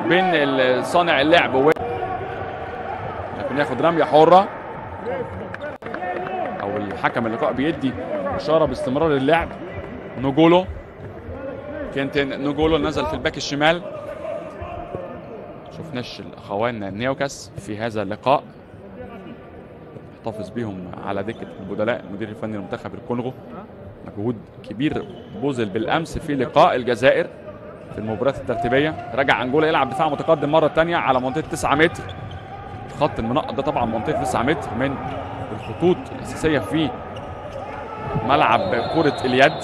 بين صانع اللعب و لكن ياخد رميه حره او الحكم اللقاء بيدي اشاره باستمرار اللعب نوجولو كينتين نوجولو نزل في الباك الشمال شفناش الاخوان نيوكاس في هذا اللقاء احتفظ بيهم على دكه البدلاء المدير الفني لمنتخب الكونغو مجهود كبير بذل بالامس في لقاء الجزائر في المباريات الترتيبيه رجع انجولا يلعب دفاع متقدم مره ثانيه على منطقه 9 متر الخط المنقط ده طبعا منطقه 9 متر من الخطوط الاساسيه في ملعب كره اليد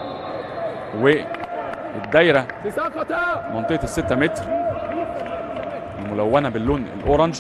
والدايره منطقه ال 6 متر الملونه باللون الاورنج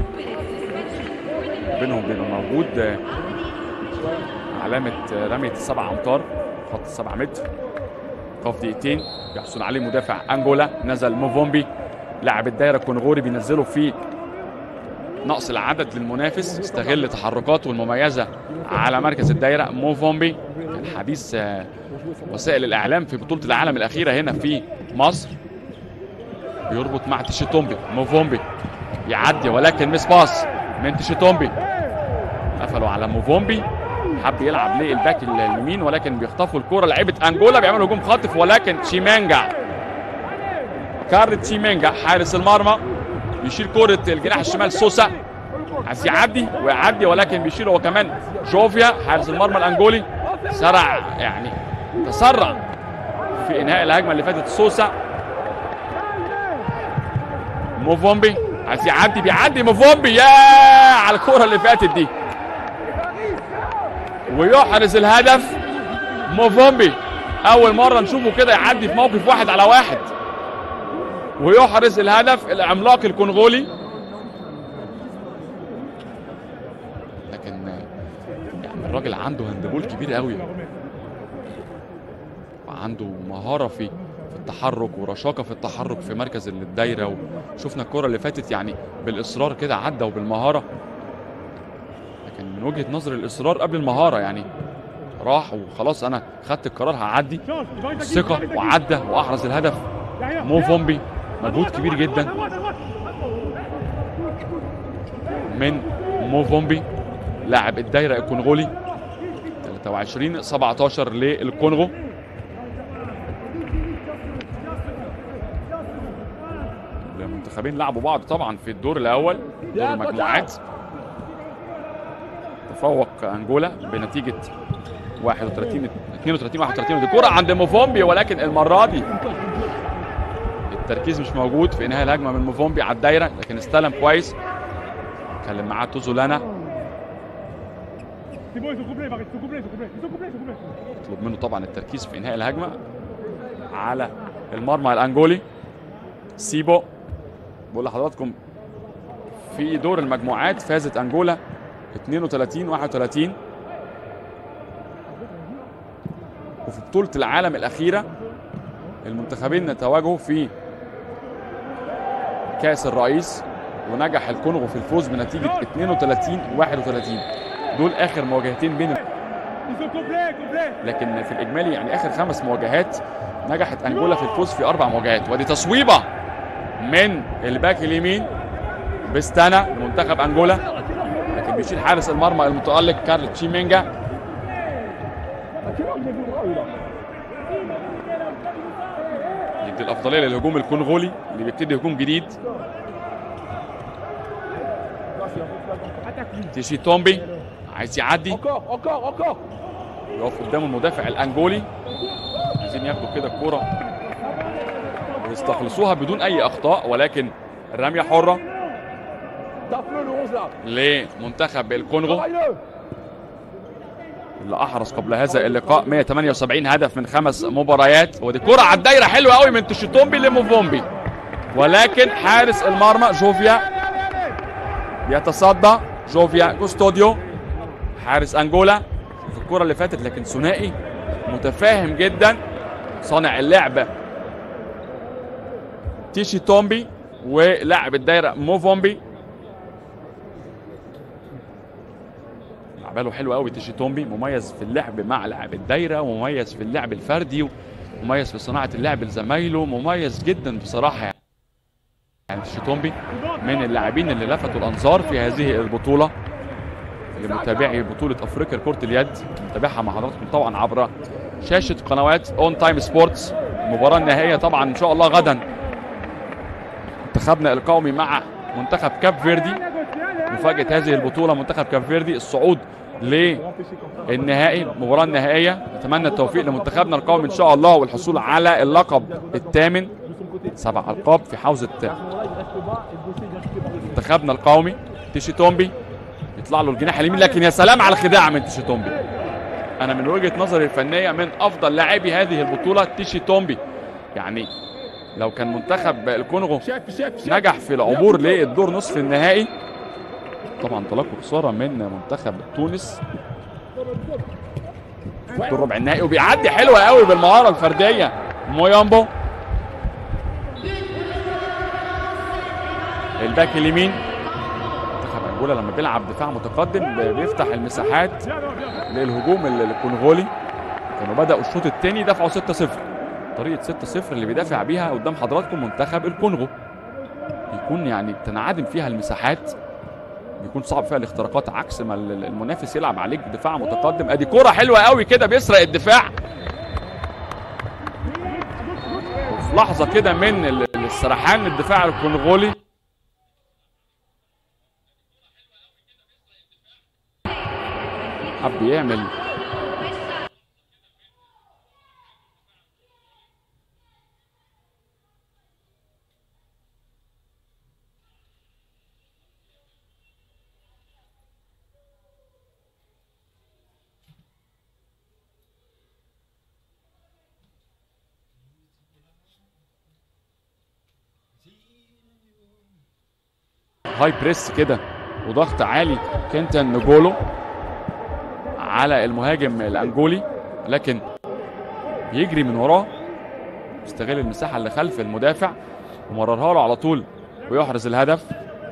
بينهم بيبقى موجود علامة رمية السبع أمتار خط السبع متر قف دقيقتين يحصل عليه مدافع أنجولا نزل موفومبي لاعب الدايرة الكونغوري بينزله في نقص العدد للمنافس استغل تحركاته المميزة على مركز الدايرة موفومبي كان حديث وسائل الإعلام في بطولة العالم الأخيرة هنا في مصر بيربط مع تيشيتومبي موفومبي يعدي ولكن مس باس من تيشيتومبي قفلوا على موفومبي حب يلعب للباك اليمين ولكن بيخطفوا الكرة لعيبة انجولا بيعملوا هجوم خاطف ولكن تشيمانجا كارل تشيمانجا حارس المرمى بيشيل كرة الجناح الشمال سوسا عايز يعدي ويعدي ولكن بيشيل هو كمان جوفيا حارس المرمى الانجولي سرع يعني تسرع في انهاء الهجمه اللي فاتت سوسا موفومبي عايز يعدي بيعدي موفومبي يا على الكرة اللي فاتت دي ويحرز الهدف موفومبي اول مره نشوفه كده يعدي في موقف واحد على واحد ويحرز الهدف العملاق الكونغولي لكن يعني الراجل عنده هاندبول كبير قوي وعنده مهاره في في التحرك ورشاقه في التحرك في مركز الدايره وشفنا الكره اللي فاتت يعني بالاصرار كده عدى وبالمهاره لكن من وجهه نظر الاصرار قبل المهاره يعني راح وخلاص انا خدت القرار هعدي الثقه وعدى واحرز الهدف مو فومبي مجهود كبير جدا من مو فومبي لاعب الدايره الكونغولي 23 17 للكونغو المنتخبين لعبوا بعض طبعا في الدور الاول دور المجموعات تفوق انجولا بنتيجه 31 32 31 دي كره عند موفومبي ولكن المره دي التركيز مش موجود في انهاء الهجمه من موفومبي على الدايره لكن استلم كويس اتكلم معاه توزولانا يطلب منه طبعا التركيز في انهاء الهجمه على المرمى الانجولي سيبو بقول لحضراتكم في دور المجموعات فازت انجولا 32 31 وفي بطولة العالم الأخيرة المنتخبين تواجهوا في كأس الرئيس ونجح الكونغو في الفوز بنتيجة 32 31 دول آخر مواجهتين بين لكن في الإجمالي يعني آخر خمس مواجهات نجحت أنجولا في الفوز في أربع مواجهات ودي تصويبة من الباك اليمين بستانا لمنتخب أنجولا لكن بيشيل حارس المرمى المتألق كارل تشيمينجا يدي الأفضلية للهجوم الكونغولي اللي بيبتدي هجوم جديد تيشي تومبي عايز يعدي يقف قدام المدافع الأنجولي عايزين ياخدوا كده الكورة ويستخلصوها بدون أي أخطاء ولكن الرمية حرة لمنتخب الكونغو اللي احرز قبل هذا اللقاء 178 هدف من خمس مباريات ودي كرة على الدايرة حلوة قوي من تشيتومبي لموفومبي ولكن حارس المرمى جوفيا بيتصدى جوفيا كوستوديو حارس انجولا في الكرة اللي فاتت لكن ثنائي متفاهم جدا صانع اللعب تيشي تومبي ولاعب الدايرة موفومبي باله حلو قوي تيشي تومبي مميز في اللعب مع لاعب الدايره ومميز في اللعب الفردي ومميز في صناعه اللعب لزمايله مميز جدا بصراحه يعني يعني شيتومبي من اللاعبين اللي لفتوا الانظار في هذه البطوله لمتابعي بطوله افريقيا لكره اليد نتابعها مع حضراتكم طبعا عبر شاشه قنوات اون تايم سبورتس المباراه النهائيه طبعا ان شاء الله غدا منتخبنا القومي مع منتخب كاب فيردي مفاجاه هذه البطوله منتخب كاب فيردي الصعود للنهائي المباراه النهائيه نتمنى التوفيق لمنتخبنا القومي ان شاء الله والحصول على اللقب الثامن سبع القاب في حوزه منتخبنا القومي تيشي تومبي يطلع له الجناح اليمين لكن يا سلام على الخداع من تيشي تومبي انا من وجهه نظري الفنيه من افضل لاعبي هذه البطوله تيشي تومبي يعني لو كان منتخب الكونغو نجح في العبور للدور نصف النهائي طبعا تلقوا خساره من منتخب تونس في الدور ربع النهائي وبيعدي حلوه قوي بالمهاره الفرديه مويامبو الباك اليمين منتخب انجولا لما بيلعب دفاع متقدم بيفتح المساحات للهجوم الكونغولي كانوا بداوا الشوط الثاني دفعوا 6-0 طريقه 6-0 اللي بيدافع بيها قدام حضراتكم منتخب الكونغو بيكون يعني بتنعدم فيها المساحات بيكون صعب فيها الاختراقات عكس ما المنافس يلعب عليك دفاع متقدم ادي كرة حلوه قوي كده بيسرق الدفاع وفي لحظه كده من السرحان الدفاع الكونغولي حب يعمل هاي بريس كده وضغط عالي كنتن نجولو على المهاجم الانجولي لكن يجري من وراه يستغل المساحه اللي خلف المدافع ومررها له على طول ويحرز الهدف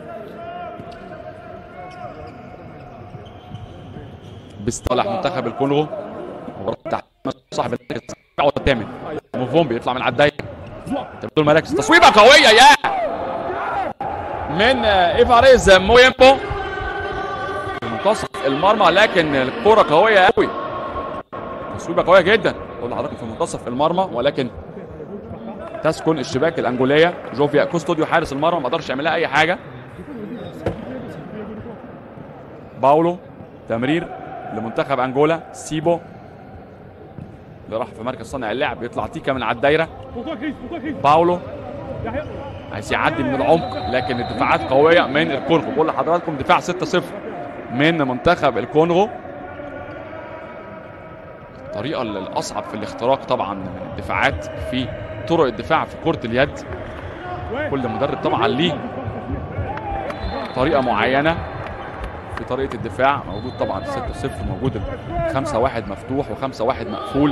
بيصطلح منتخب الكونغو مباراه صاحب المركز الثامن موفومبي يطلع من على الدايره تبدو المراكز تصويبه قويه يا من ايفاريز مويمبو في منتصف المرمى لكن الكرة قوية قوي تصويبة قوية جدا قول لحضرتك في منتصف المرمى ولكن تسكن الشباك الانجولية جوفيا كوستوديو حارس المرمى ما قدرش يعمل لها اي حاجة باولو تمرير لمنتخب انجولا سيبو اللي راح في مركز صانع اللعب يطلع تيكا من على الدايره باولو عايز يعدي من العمق لكن الدفاعات قويه من الكونغو بقول لحضراتكم دفاع 6-0 من منتخب الكونغو الطريقه الاصعب في الاختراق طبعا من الدفاعات في طرق الدفاع في كره اليد كل مدرب طبعا ليه طريقه معينه في طريقه الدفاع موجود طبعا 6-0 موجود 5-1 مفتوح و5-1 مقفول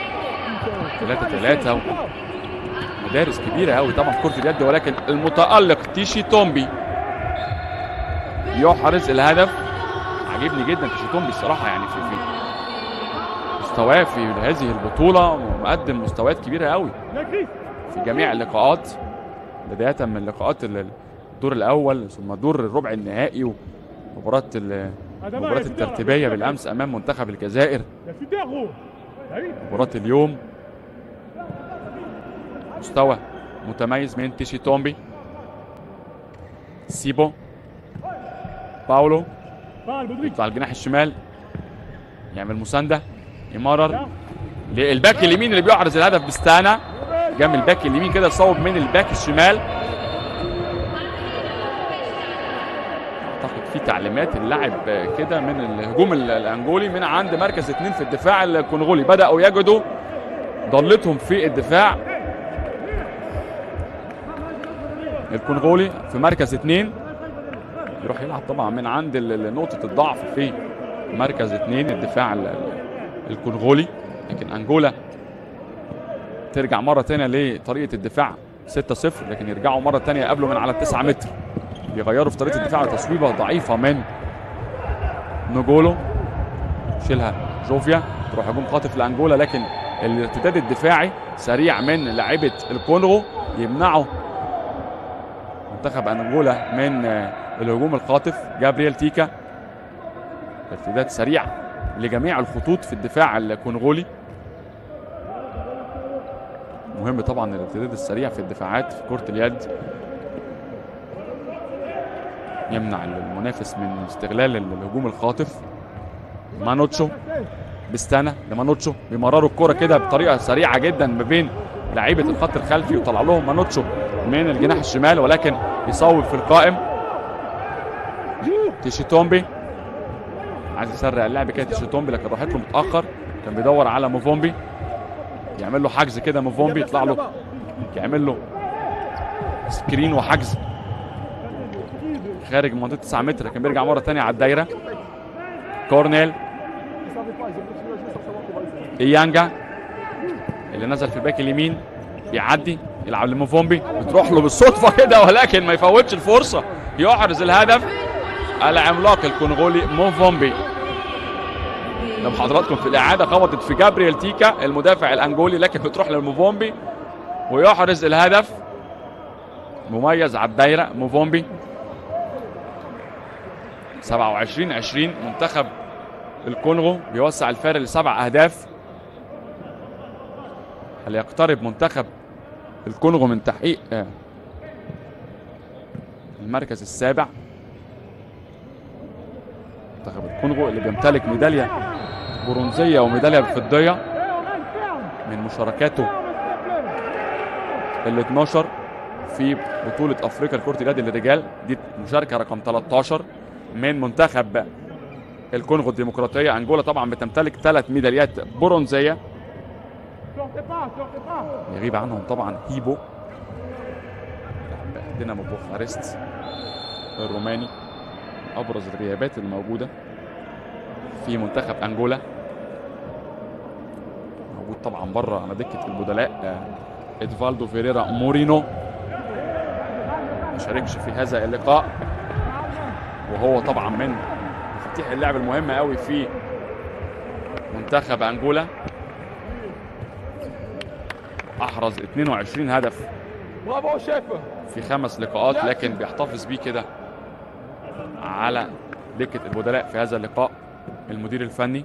3-3 مدارس كبيره قوي طبعا في كره اليد ولكن المتالق تيشي تومبي يحرز الهدف عجبني جدا تيشي تومبي الصراحه يعني في في مستواه في هذه البطوله مقدم مستويات كبيره قوي في جميع اللقاءات بدايه من لقاءات الدور الاول ثم دور الربع النهائي ومباراه المباراه الترتيبيه بالامس امام منتخب الجزائر مباراه اليوم مستوى متميز من تيشي تومبي سيبو باولو يطلع الجناح الشمال يعمل مسانده يمرر للباك اليمين اللي بيحرز الهدف بستانا جنب الباك اليمين كده صوب من الباك الشمال اعتقد في تعليمات اللاعب كده من الهجوم الانجولي من عند مركز اثنين في الدفاع الكونغولي بداوا يجدوا ضلتهم في الدفاع الكونغولي في مركز اثنين يروح يلعب طبعا من عند نقطة الضعف في مركز اثنين الدفاع الكونغولي لكن انجولا ترجع مرة تانية لطريقة الدفاع 6-0 لكن يرجعوا مرة تانية قبله من على 9 متر بيغيروا في طريقة الدفاع تصويبة ضعيفة من نجولو شيلها جوفيا تروح هجوم خاطف لانجولا لكن الارتداد الدفاعي سريع من لاعيبة الكونغو يمنعوا منتخب انجولا من آه، الهجوم الخاطف جابرييل تيكا ارتداد سريع لجميع الخطوط في الدفاع الكونغولي مهم طبعا الارتداد السريع في الدفاعات في كرة اليد يمنع المنافس من استغلال الهجوم الخاطف مانوتشو بستانا لمانوتشو بيمرروا الكرة كده بطريقة سريعة جدا ما بين لعيبة الخط الخلفي وطلع لهم مانوتشو من الجناح الشمال ولكن يصوب في القائم تيشيتومبي عايز يسرع اللعب كده تيشيتومبي لكن راحت له متأخر كان بيدور على موفومبي يعمل له حجز كده موفومبي يطلع له يعمل له سكرين وحجز خارج منطقه 9 متر لكن بيرجع مره ثانيه على الدايره كورنيل ايانجا اللي نزل في الباك اليمين بيعدي يلعب لموفومبي بتروح له بالصدفه كده ولكن ما يفوتش الفرصه يحرز الهدف العملاق الكونغولي موفومبي لما حضراتكم في الاعاده خبطت في جابرييل تيكا المدافع الانجولي لكن بتروح للموفومبي ويحرز الهدف مميز على الدايره موفومبي 27 20 منتخب الكونغو بيوسع الفارق لسبع اهداف هل يقترب منتخب الكونغو من تحقيق آه، المركز السابع منتخب الكونغو اللي بيمتلك ميداليه برونزيه وميداليه فضيه من مشاركاته ال 12 في بطوله افريقيا لكره اليد للرجال دي مشاركه رقم 13 من منتخب الكونغو الديمقراطيه انجولا طبعا بتمتلك ثلاث ميداليات برونزيه يغيب عنهم طبعا هيبو لاعب دينامو بوخارست الروماني ابرز الغيابات الموجوده في منتخب انجولا موجود طبعا بره على دكه البدلاء آه، ادفالدو فيريرا مورينو ما شاركش في هذا اللقاء وهو طبعا من مفاتيح اللعب المهمه قوي في منتخب انجولا احرز 22 هدف Bravo, chef في خمس لقاءات لكن بيحتفظ بيه كده على دكة البدلاء في هذا اللقاء المدير الفني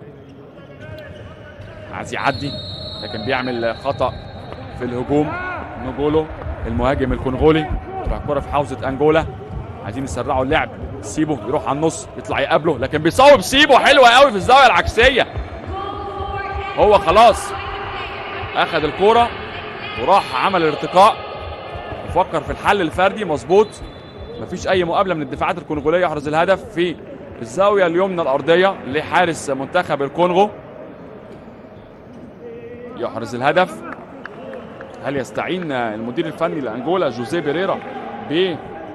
عايز يعدي لكن بيعمل خطأ في الهجوم نجولو المهاجم الكونغولي تروح الكرة في حوزة أنجولا عايزين يسرعوا اللعب سيبو يروح على النص يطلع يقابله لكن بيصوب سيبو حلوة قوي في الزاوية العكسية هو خلاص أخذ الكرة وراح عمل ارتقاء وفكر في الحل الفردي مظبوط مفيش اي مقابله من الدفاعات الكونغوليه يحرز الهدف في الزاويه اليمنى الارضيه لحارس منتخب الكونغو يحرز الهدف هل يستعين المدير الفني لانجولا جوزيه بيريرا ب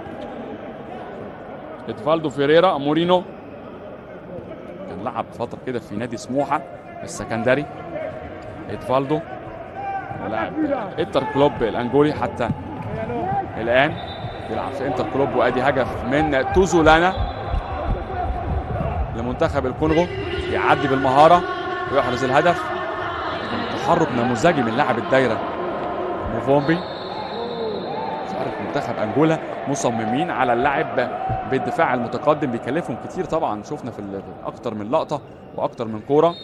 ادفالدو فيريرا مورينو كان لعب فتره كده في نادي سموحه السكندري ادفالدو ولاعب انتر كلوب الانجولي حتى الان بيلعب في انتر كلوب وادي هدف من توزولانا لمنتخب الكونغو يعدي بالمهاره ويحرز الهدف تحرك نموذجي من لاعب الدايره موفومبي مش عارف منتخب انجولا مصممين على اللعب بالدفاع المتقدم بيكلفهم كتير طبعا شفنا في ال- اكتر من لقطه واكتر من كوره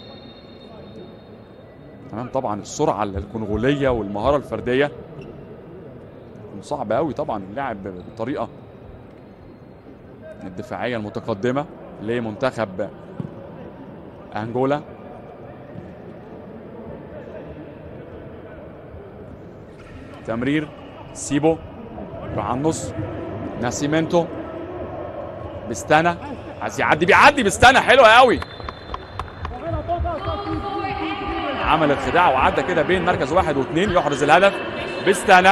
تمام طبعا السرعه الكونغوليه والمهاره الفرديه صعب قوي طبعا اللعب بالطريقه الدفاعيه المتقدمه لمنتخب انجولا تمرير سيبو راح على النص ناسيمنتو بستانا عايز يعدي بيعدي بستانا حلوه قوي عمل الخداع وعدى كده بين مركز واحد واثنين يحرز الهدف بستانا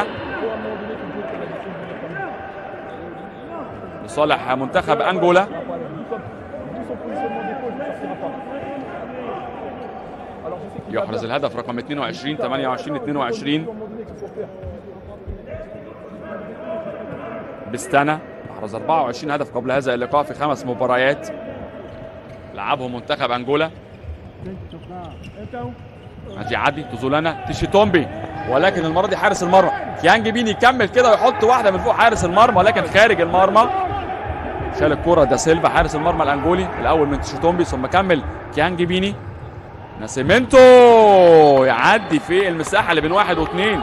لصالح منتخب انجولا يحرز الهدف رقم 22 28 22 بستانا احرز 24 هدف قبل هذا اللقاء في خمس مباريات لعبهم منتخب انجولا عايز يعدي تزولانا تيشيتومبي ولكن المره دي حارس المرمى كيانج بيني يكمل كده ويحط واحده من فوق حارس المرمى ولكن خارج المرمى شال الكره دا سيلفا حارس المرمى الانجولي الاول من تشوتومبي ثم كمل كيانج بيني ناسيمنتو يعدي في المساحه اللي بين واحد واثنين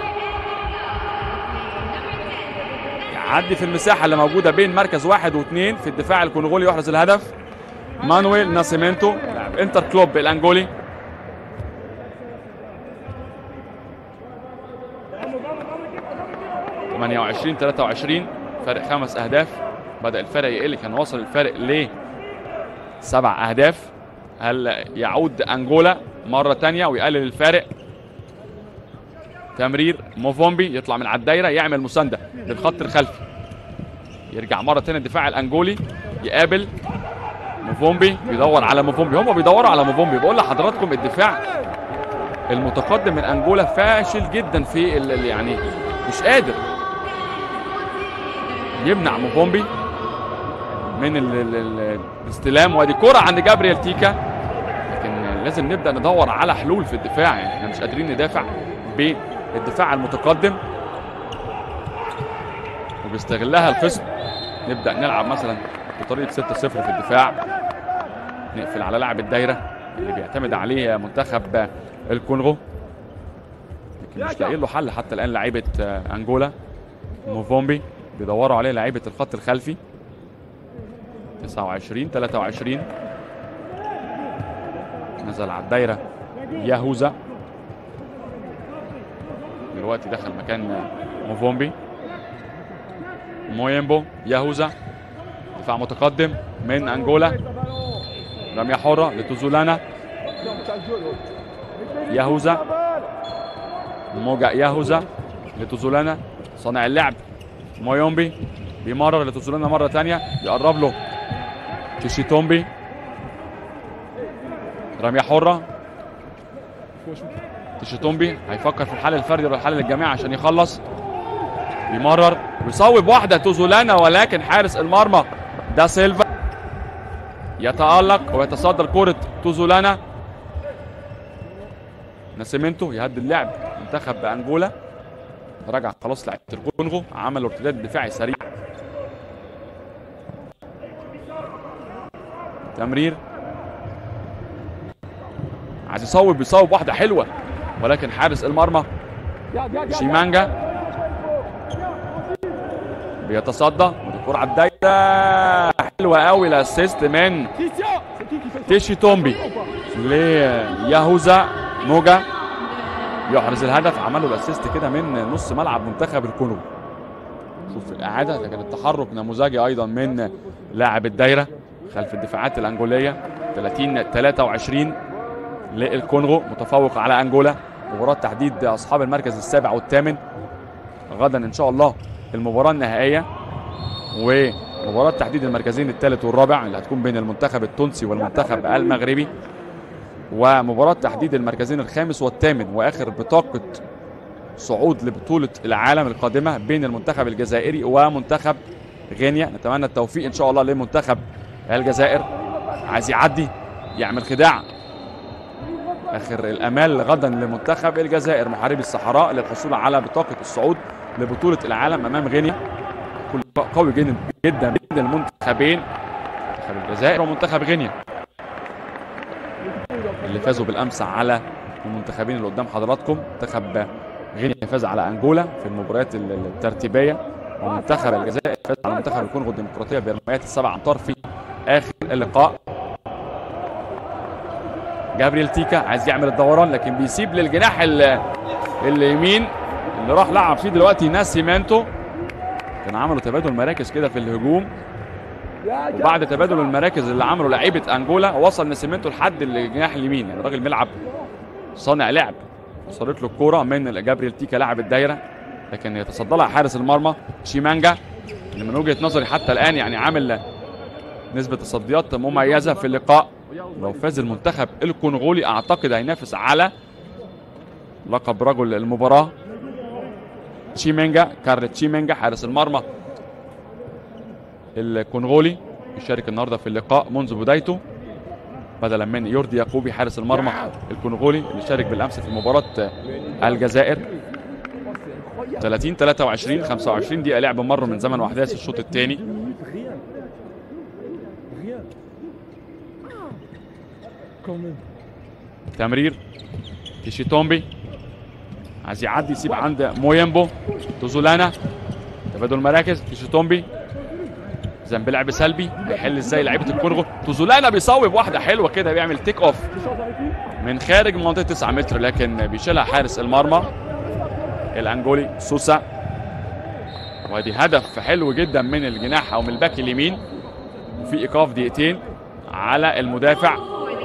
يعدي في المساحه اللي موجوده بين مركز واحد واثنين في الدفاع الكونغولي يحرز الهدف مانويل ناسيمنتو لاعب انتر كلوب الانجولي ثمانية وعشرين ثلاثة وعشرين فرق خمس أهداف بدأ الفرق يقل كان وصل الفرق ل سبع أهداف هل يعود أنجولا مرة تانية ويقلل الفارق تمرير موفومبي يطلع من على الدايرة يعمل مساندة للخط الخلفي يرجع مرة تانية الدفاع الأنجولي يقابل موفومبي بيدور على موفومبي هم بيدوروا على موفومبي بقول لحضراتكم الدفاع المتقدم من انجولا فاشل جدا في ال- ال- يعني مش قادر يمنع موفومبي من ال ال ال الاستلام وادي كرة عند جابريel تيكا لكن لازم نبدا ندور على حلول في الدفاع يعني احنا مش قادرين ندافع بالدفاع المتقدم وبيستغلها الخصم نبدا نلعب مثلا بطريقه 6-0 في الدفاع نقفل على لاعب الدايره اللي بيعتمد عليه منتخب الكونغو لكن مش لاقيين له حل حتى الان لعيبه انجولا موفومبي بيدوروا عليه لعيبه الخط الخلفي 29 23 نزل على الدايره ياهوزا دلوقتي دخل مكان موفومبي مويمبو ياهوزا دفاع متقدم من انجولا رميه حره لتوزولانا ياهوزا موجع ياهوزا لتوزولانا صانع اللعب مويومبي بيمرر لتوزولانا مره ثانيه يقرب له تشيتومبي رميه حره تشيتومبي هيفكر في الحل الفردي ولا الحل للجماعه عشان يخلص بيمرر ويصوب واحده توزولانا ولكن حارس المرمى دا سيلفا يتألق ويتصدر كرة توزولانا ناسيمنتو يهدي اللعب منتخب انجولا رجع خلاص لعيبه الكونغو عملوا ارتداد دفاعي سريع تمرير عايز يصوب بيصوب واحده حلوه ولكن حارس المرمى شيمانجا بيتصدى الكرة على الدايرة حلوة قوي الاسيست من تيشي تومبي لياهوزا موجا يحرز الهدف عملوا الاسيست كده من نص ملعب منتخب الكونغو شوف الاعاده لكن التحرك نموذجي ايضا من لاعب الدايره خلف الدفاعات الانجوليه 30 23 للكونغو متفوق على انجولا مباراه تحديد اصحاب المركز السابع والثامن غدا ان شاء الله المباراه النهائيه ومباراه تحديد المركزين الثالث والرابع اللي هتكون بين المنتخب التونسي والمنتخب المغربي ومباراة تحديد المركزين الخامس والثامن واخر بطاقة صعود لبطولة العالم القادمة بين المنتخب الجزائري ومنتخب غينيا نتمنى التوفيق ان شاء الله لمنتخب الجزائر عايز يعدي يعمل خداع اخر الامال غدا لمنتخب الجزائر محاربي الصحراء للحصول على بطاقة الصعود لبطولة العالم امام غينيا كل قوي جدا جدا بين المنتخبين منتخب الجزائر ومنتخب غينيا اللي فازوا بالامس على المنتخبين اللي قدام حضراتكم منتخب غينيا فاز على انجولا في المباريات الترتيبيه ومنتخب الجزائر فاز على منتخب الكونغو الديمقراطيه برميات السبع امتار في اخر اللقاء جابريل تيكا عايز يعمل الدوران لكن بيسيب للجناح اليمين اللي راح لعب فيه دلوقتي ناسيمنتو كان عملوا تبادل مراكز كده في الهجوم وبعد تبادل المراكز اللي عمله لعيبه انجولا وصل ناسيمنتو لحد الجناح اليمين يعني الراجل بيلعب صانع لعب وصلت له الكوره من جابريل تيكا لاعب الدايره لكن يتصدى لها حارس المرمى شيمانجا اللي من وجهه نظري حتى الان يعني عامل نسبه تصديات مميزه في اللقاء لو فاز المنتخب الكونغولي اعتقد هينافس على لقب رجل المباراه تشيمينجا كارل تشيمينجا حارس المرمى الكونغولي يشارك النهارده في اللقاء منذ بدايته بدلا من يوردي يعقوبي حارس المرمى الكونغولي اللي شارك بالامس في مباراه الجزائر 30 23 25 دقيقة لعب مرة من زمن واحداث الشوط الثاني Rien. Rien. Quand même. تمرير كيشيتومبي عايز يعدي يسيب عند مويمبو توزولانا تبادل مراكز كيشيتومبي ذنب لعب سلبي هيحل ازاي لعيبه الكونغو توزولانا بيصوب واحده حلوه كده بيعمل تيك اوف من خارج منطقه 9 متر لكن بيشيلها حارس المرمى الانجولي سوسا وادي هدف حلو جدا من الجناح او من الباك اليمين وفي ايقاف دقيقتين على المدافع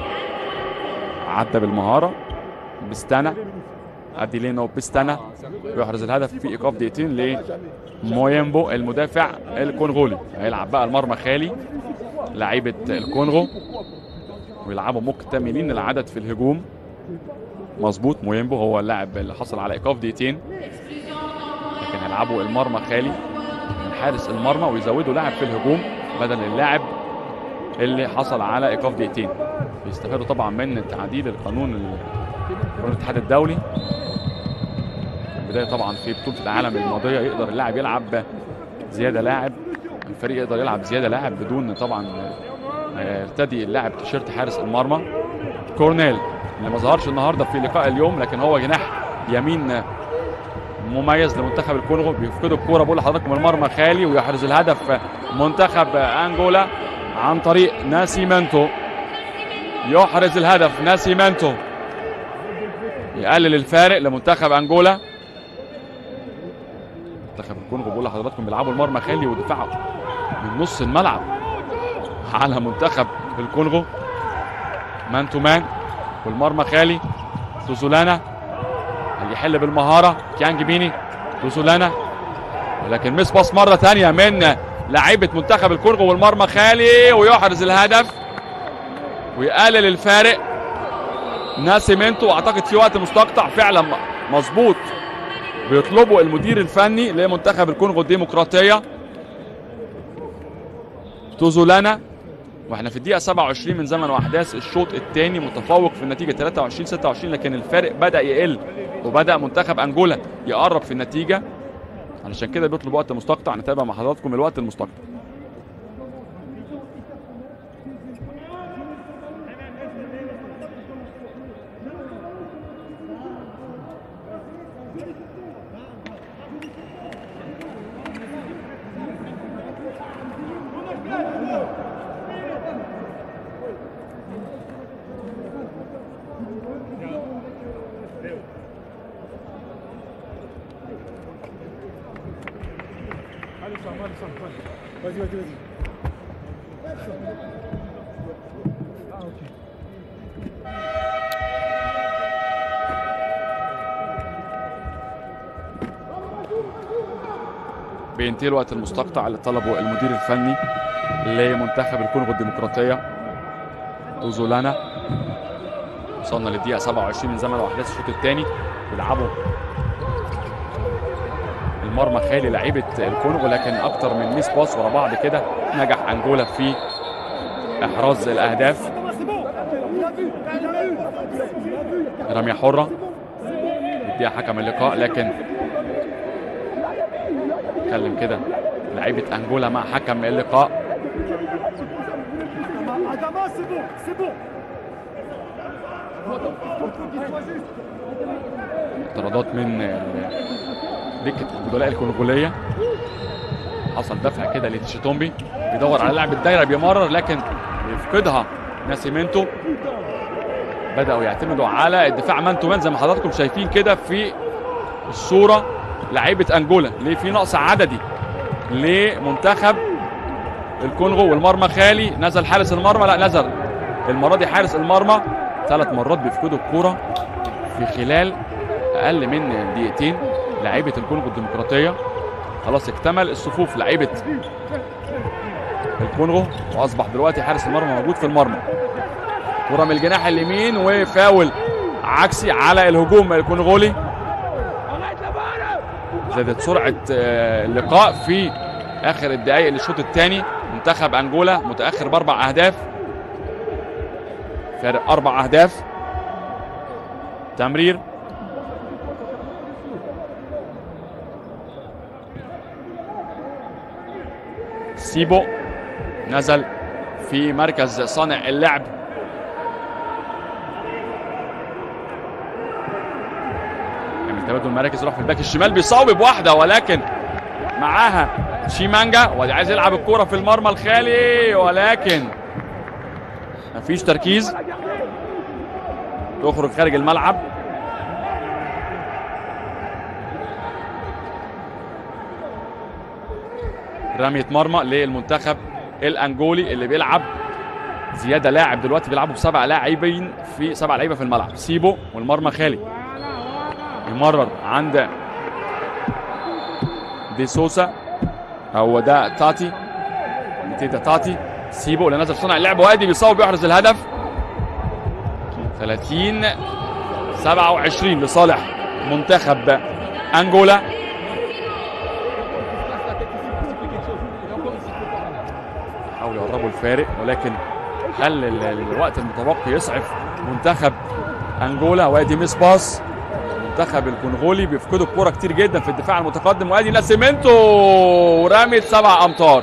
عدى بالمهاره بستانا ادي لينو بستانا يحرز الهدف في ايقاف دقيقتين لمويمبو المدافع الكونغولي هيلعب بقى المرمى خالي لعيبه الكونغو ويلعبوا مكتملين العدد في الهجوم مظبوط مويمبو هو اللاعب اللي حصل على ايقاف دقيقتين لكن هيلعبوا المرمى خالي من حارس المرمى ويزودوا لاعب في الهجوم بدل اللاعب اللي حصل على ايقاف دقيقتين بيستفادوا طبعا من تعديل القانون ال- قانون الاتحاد الدولي في البدايه طبعا في بطوله العالم الماضيه يقدر اللاعب يلعب زياده لاعب الفريق يقدر يلعب زياده لاعب بدون طبعا ما يرتدي اللاعب تيشيرت حارس المرمى كورنيل اللي ما ظهرش النهارده في لقاء اليوم لكن هو جناح يمين مميز لمنتخب الكونغو بيفقدوا الكوره بقول لحضراتكم المرمى خالي ويحرز الهدف منتخب انجولا عن طريق ناسيمنتو يحرز الهدف ناسيمنتو يقلل الفارق لمنتخب انجولا منتخب الكونغو بقول لحضراتكم بيلعبوا المرمى خالي ودفاعه من نص الملعب على منتخب الكونغو مان تو مان والمرمى خالي توزولانا اللي يحل بالمهاره كيانج بيني توزولانا ولكن مس باص مره ثانيه من لعيبه منتخب الكونغو والمرمى خالي ويحرز الهدف ويقلل الفارق ناسيمنتو اعتقد في وقت مستقطع فعلا مظبوط بيطلبوا المدير الفني لمنتخب الكونغو الديمقراطيه توزولانا واحنا في الدقيقه 27 من زمن واحداث الشوط الثاني متفوق في النتيجه 23 26 لكن الفارق بدا يقل وبدا منتخب انجولا يقرب في النتيجه علشان كده بيطلب وقت مستقطع نتابع مع حضراتكم الوقت المستقطع Allez, Sam, allez, Sam, allez. Vas-y, vas-y, vas-y. Ah, ok. بينتهي الوقت المستقطع اللي طلبه المدير الفني لمنتخب الكونغو الديمقراطيه توزولانا وصلنا للدقيقه 27 من زمن واحداث الشوط الثاني بيلعبوا المرمى خالي لعيبه الكونغو لكن اكتر من ميس باص ورا بعض كده نجح انجولا في احراز الاهداف رميه حره يديها حكم اللقاء لكن اتكلم كده لعيبه انجولا مع حكم اللقاء Adama, c'est bon, c'est bon. اعتراضات من ال- دكه البدلاء الكونغوليه حصل دفع كده لتشيتومبي بيدور على لاعب الدايره بيمرر لكن بيفقدها ناسيمنتو بداوا يعتمدوا على الدفاع مان تو مان زي ما حضراتكم شايفين كده في الصوره لعيبه انجولا ليه في نقص عددي لمنتخب الكونغو والمرمى خالي نزل حارس المرمى لا نزل المره دي حارس المرمى ثلاث مرات بيفقدوا الكوره في خلال اقل من دقيقتين لعيبه الكونغو الديمقراطيه خلاص اكتمل الصفوف لعيبه الكونغو واصبح دلوقتي حارس المرمى موجود في المرمى كره من الجناح اليمين وفاول عكسي على الهجوم الكونغولي زادت سرعه آه، اللقاء في اخر الدقائق للشوط الثاني منتخب انجولا متاخر باربع اهداف فارق اربع اهداف تمرير سيبو نزل في مركز صانع اللعب يعمل تبادل مراكز يروح في الباك الشمال بيصوب واحده ولكن معاها شيمانجا وادي عايز يلعب الكوره في المرمى الخالي ولكن مفيش تركيز تخرج خارج الملعب رمية مرمى للمنتخب الانجولي اللي بيلعب زياده لاعب دلوقتي بيلعبوا بسبع لاعبين في سبع لعيبه في الملعب سيبو والمرمى خالي يمرر عند دي سوسا هو ده تاتي تيتا تاتي سيبو اللي نزل صنع اللعب وادي بيصوب بيحرز الهدف 30 27 لصالح منتخب انجولا حاولوا يقربوا الفارق ولكن هل ال- الوقت المتبقي يسعف منتخب انجولا وادي ميس باس المنتخب الكونغولي بيفقدوا الكرة كتير جدا في الدفاع المتقدم وادي ناسيمنتو رمية سبع امتار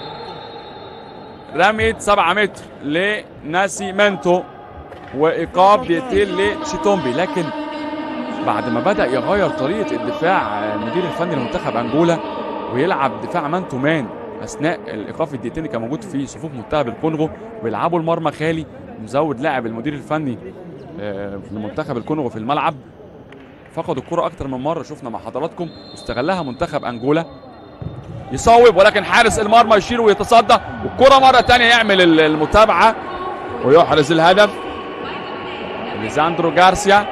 رمية سبعة متر لناسيمنتو وايقاف دقيقتين لشيتومبي لكن بعد ما بدا يغير طريقه الدفاع المدير الفني لمنتخب انجولا ويلعب دفاع مان تو مان اثناء الايقاف الدقيقتين اللي كان موجود في صفوف منتخب الكونغو ويلعبوا المرمى خالي مزود لاعب المدير الفني آه، لمنتخب الكونغو في الملعب فقدوا الكرة أكتر من مرة شفنا مع حضراتكم واستغلها منتخب أنجولا يصوب ولكن حارس المرمى يشير ويتصدى والكرة مرة تانية يعمل ال- المتابعة ويحرز الهدف اليزاندرو جارسيا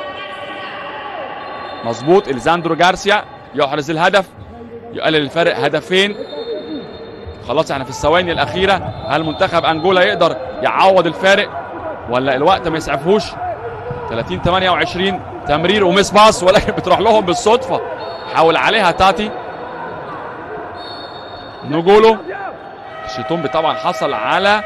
مظبوط اليزاندرو جارسيا يحرز الهدف يقلل الفرق هدفين خلاص احنا في الثواني الأخيرة هل منتخب أنجولا يقدر يعوض الفارق ولا الوقت ما يسعفوش 30 28 تمرير ومس باص ولكن بتروح لهم بالصدفه حاول عليها تاتي نجولو شيتومبي طبعا حصل على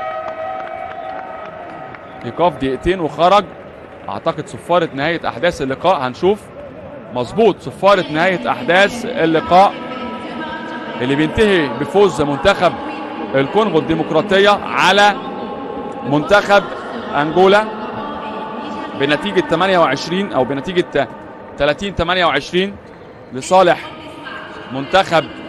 ايقاف دقيقتين وخرج اعتقد صفاره نهايه احداث اللقاء هنشوف مظبوط صفاره نهايه احداث اللقاء اللي بينتهي بفوز منتخب الكونغو الديمقراطيه على منتخب انجولا بنتيجة 28 أو بنتيجة 30 28 لصالح منتخب